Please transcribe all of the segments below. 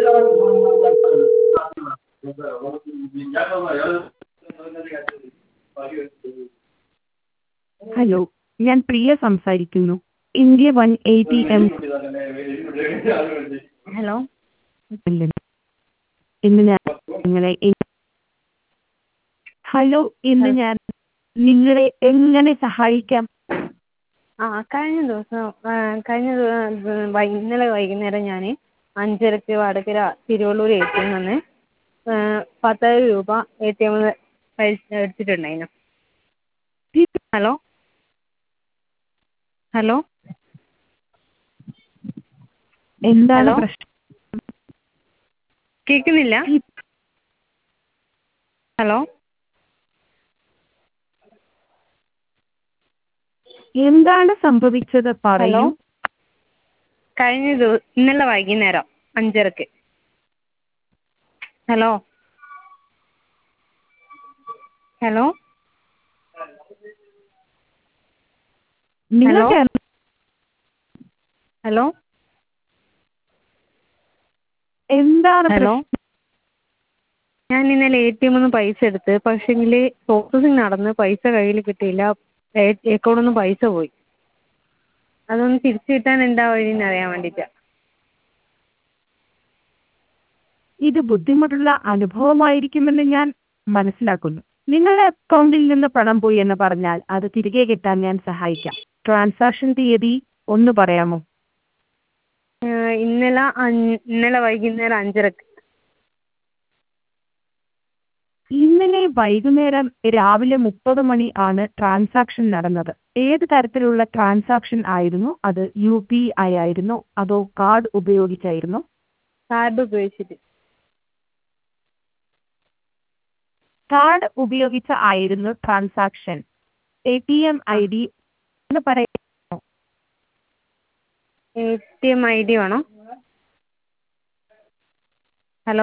Hello ഞാൻ പ്രിയ സംസാരിക്കുന്നു India one eighty M hello ഇന്ന് ഞാൻ നിങ്ങളെ എ- ഹലോ ഇന്ന് ഞാൻ നിങ്ങളെ എങ്ങനെ സഹായിക്കാം ആ കഴിഞ്ഞ ദിവസം ആ, കഴിഞ്ഞ ദിവ- വൈ- ഇന്നലെ വൈകുന്നേരം ഞാൻ അഞ്ചരക്ക് Vadakara Thiruvallur A T M നിന്ന് പത്തായിരം രൂപ എ ടി എമ്മിൽ എടുത്തിട്ടുണ്ടായിരുന്നു ഹലോ ഹലോ എന്താണ് ഹലോ? പ്രശ്നം കേൾക്കുന്നില്ല ഈ- ഹലോ എന്താണ് സംഭവിച്ചത് പറയൂ ഹലോ? കഴിഞ്ഞ ദിവസം ഇന്നലെ വൈകുന്നേരം അഞ്ചരക്ക് ഹലോ ഹലോ നിങ്ങൾക്ക് ഹലോ എന്താണ് ഹലോ പ്രശ്നം ഞാൻ ഇന്നലെ എ ടി എമ്മിൽ നിന്ന് പൈസ എടുത്ത് പക്ഷേങ്കിൽ പ്രോസസ്സിംഗ് നടന്ന് പൈസ കയ്യിൽ കിട്ടിയില്ല അക്കൗണ്ടിൽ നിന്ന് പൈസ പോയി അതൊന്ന് തിരിച്ച് കിട്ടാൻ എന്താ വഴിയെന്ന് അറിയാൻ വേണ്ടിയിട്ടാണ് ഇത് ബുദ്ധിമുട്ടുള്ള അനുഭവമായിരിക്കുമെന്ന് ഞാൻ മനസ്സിലാക്കുന്നു നിങ്ങളുടെ അക്കൗണ്ടിൽ നിന്ന് പണം പോയി എന്ന് പറഞ്ഞാൽ അത് തിരികെ കിട്ടാൻ ഞാൻ സഹായിക്കാം ട്രാൻസാക്ഷൻ തീയതി ഒന്ന് പറയാമോ ഇന്നലെ അഞ്ച് ഇന്നലെ വൈകുന്നേരം അഞ്ചരക്ക് ഇന്നലെ വൈകുന്നേരം രാവിലെ മുപ്പത് മണി ആണ് ട്രാൻസാക്ഷൻ നടന്നത് ഏത് തരത്തിലുള്ള ട്രാൻസാക്ഷൻ ആയിരുന്നു അത് യു പി ഐ ആയിരുന്നോ അതോ കാർഡ് ഉപയോഗിച്ചായിരുന്നോ കാർഡ് ഉപയോഗിച്ചിട്ട് കാർഡ് ഉപയോഗിച്ച് ആയിരുന്നു transaction A T M I D എന്ന് പറയാം A T M I D വേണോ hello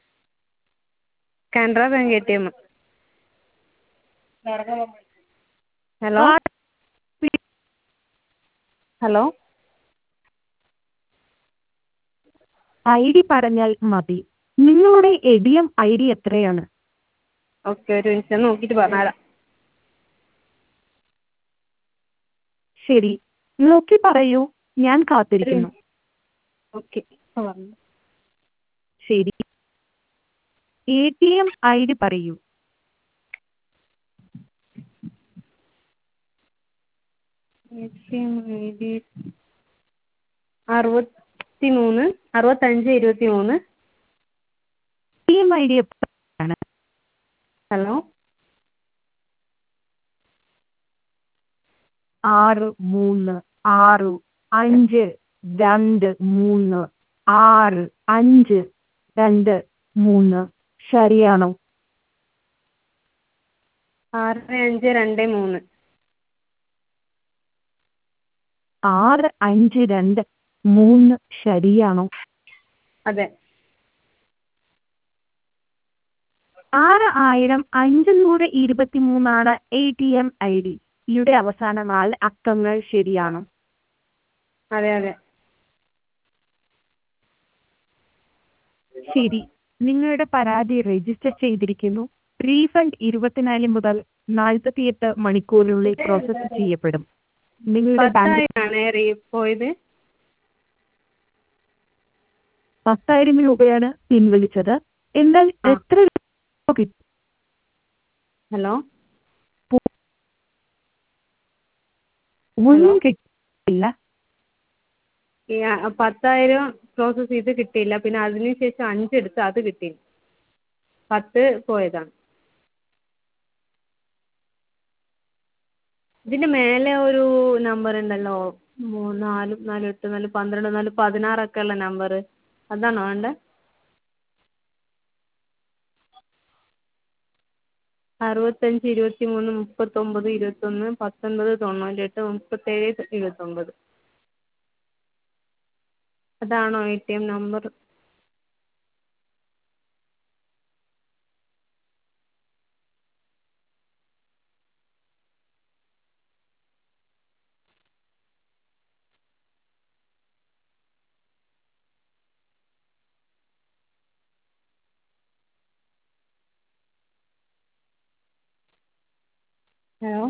Canara bank A T M hello hello I D പറഞ്ഞാൽ മതി നിങ്ങളുടെ A T M I D എത്രയാണ് ഓക്കെ ഒരു നിമിഷം നോക്കിയിട്ട് പറഞ്ഞുതരാം ശരി നോക്കി പറയൂ ഞാൻ കാത്തിരിക്കുന്നു ഓക്കെ ഇപ്പോൾ പറഞ്ഞു ശരി A T M I D പറയൂ A T M I D അറുപത്തി മൂന്ന് അറുപത്തഞ്ച് ഇരുപത്തി മൂന്ന് ടി എം ഐ ഡി എത്രയാണ് ഹലോ ആറ് മൂന്ന് ആറ് അഞ്ച് രണ്ട് മൂന്ന് ആറ് അഞ്ച് രണ്ട് മൂന്ന് ശരിയാണോ ആറ് അഞ്ച് രണ്ട് മൂന്ന് ആറ് അഞ്ച് രണ്ട് മൂന്ന് ശരിയാണോ അതെ ആറ് ആയിരം അഞ്ചുനൂറ് ഇരുപത്തി മൂന്നാണ് A T M I D യുടെ അവസാന നാല് അക്കങ്ങൾ ശരിയാണോ അതെ അതെ ശരി നിങ്ങളുടെ പരാതി രജിസ്റ്റർ ചെയ്തിരിക്കുന്നു റീഫണ്ട് ഇരുപത്തിനാല് മുതൽ നാൽപ്പത്തിയെട്ട് മണിക്കൂറിനുള്ളിൽ പ്രോസസ്സ് ചെയ്യപ്പെടും നിങ്ങളുടെ ബാങ്ക് പത്തായിരമാണ് റീ പോയത് പത്തായിരം രൂപയാണ് പിൻവലിച്ചത് എന്നാൽ ആ. എത്ര രൂപ കിട്ടും ഹലോ ഒന്നും കിട്ടില്ല ഈ ആ- പത്തായിരം പ്രോസസ്സ് ചെയ്ത് കിട്ടിയില്ല പിന്നെ അതിന് ശേഷം അഞ്ചെടുത്ത് അത് കിട്ടി പത്ത് പോയതാണ് ഇതിൻ്റെ മേലെ ഒരു നമ്പർ ഉണ്ടല്ലോ മൂന്ന് നാല് നാല് എട്ട് നാല് പന്ത്രണ്ട് നാല് പതിനാറൊക്കെ ഉള്ള നമ്പർ അതാണോ വേണ്ടത് അറുപത്തഞ്ച് ഇരുപത്തി മൂന്ന് മുപ്പത്തൊമ്പത് ഇരുപത്തൊന്ന് പത്തൊൻപത് തൊണ്ണൂറ്റെട്ട് മുപ്പത്തേഴ് എഴുപത്തൊമ്പത് അതാണോ A T M number hello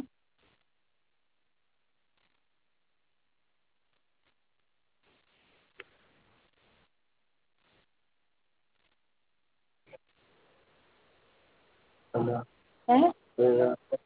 ഏ